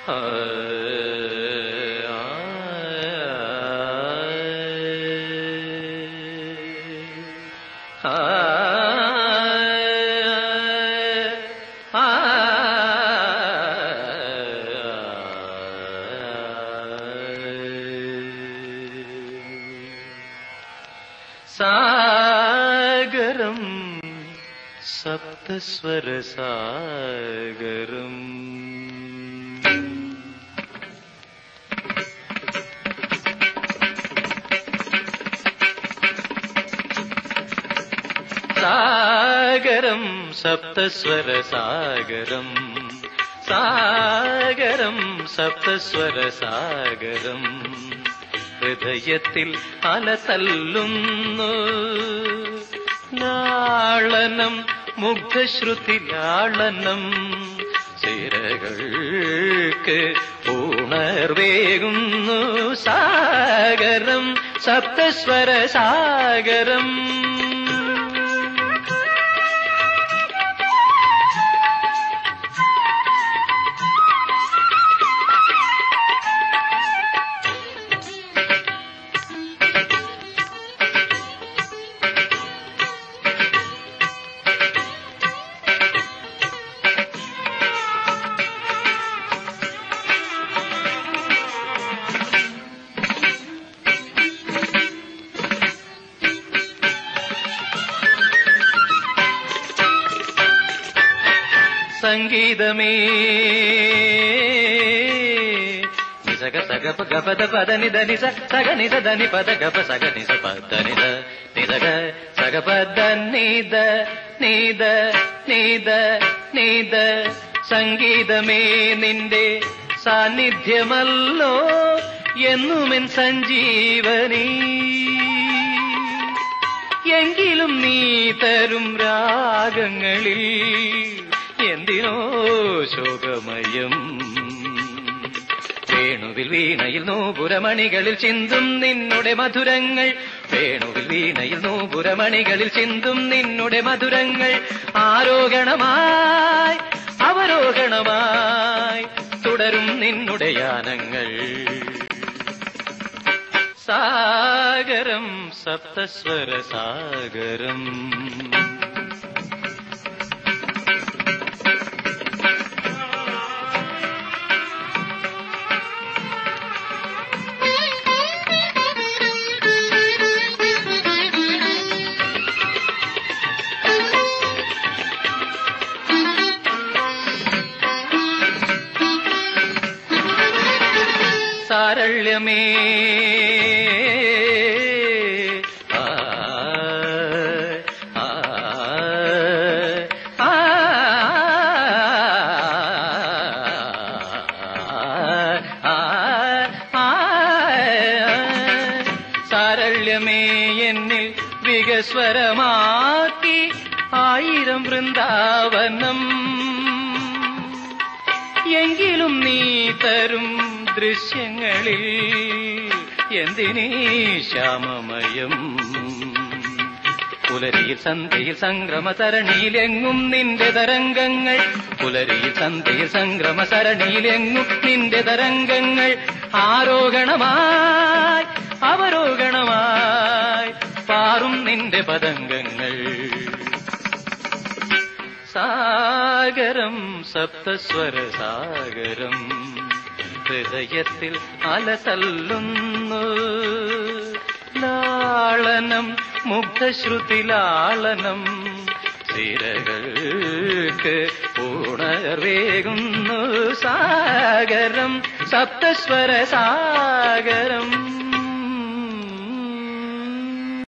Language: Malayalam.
സാഗരം സപ്തസ്വരസാഗരം സാഗരം സപ്തസ്വരസാഗരം സാഗരം സപ്തസ്വരസാഗരം ഹൃദയത്തിൽ അലതല്ലുന്നു ലാളനം മുഗ്ധശ്രുതി ലാളനം സിരകൾക്ക് ഉണർവേകുന്നു സാഗരം സപ്തസ്വര സാഗരം സംഗീതമേ నిజగ సగ గపద పద నిద నిజ సగ నిద దని పద గప సగ నిజ పద నిద నిజగ సగ పద నిద നിത നിത നിത സംഗീതമേ നിന്റെ സാന്നിധ്യമല്ലോ എന്നുമെൻ സഞ്ജീവനീ എങ്കിലും നീ തരും രാഗങ്ങളിൽ എന്തിനോ ശോകമയം വേണുവിൽ വീണയിൽ നൂപുരമണികളിൽ ചിന്തും നിന്നുടെ മധുരങ്ങൾ വേണുവിൽ വീണയിൽ നൂപുരമണികളിൽ ചിന്തും നിന്നുടെ മധുരങ്ങൾ ആരോഹണമായി അവരോഹണമായി തുടരും നിന്നുടെ യാനങ്ങൾ സാഗരം സപ്തസ്വര സാഗരം സാരള്യമേ ആ, ആ, ആ, ആ, ആ, സാരള്യമേ എന്നിൽ വികസ്വരമാക്കി ആയിരം വൃന്ദാവനം എങ്കിലും നീ തരും ദൃശ്യങ്ങളിൽ എന്തിനീ ശ്യാമമയം പുലരിയിൽ സന്ധ്യയിൽ സംക്രമ തരണിയിലെങ്ങും നിന്റെ തരംഗങ്ങൾ പുലരിയിൽ സന്ധ്യയിൽ സംക്രമ സരണിയിലെങ്ങും നിന്റെ തരംഗങ്ങൾ ആരോഹണമായി അവരോഹണമായി പാറും നിന്റെ പതംഗങ്ങൾ സാഗരം സപ്തസ്വര സാഗരം ഹൃദയത്തിൽ അലതല്ലുന്നു ലാളനം മുഗ്ധശ്രുതി ലാളനം സിരകൾക്ക് ഉണർവേകുന്നു സാഗരം സപ്തസ്വര സാഗരം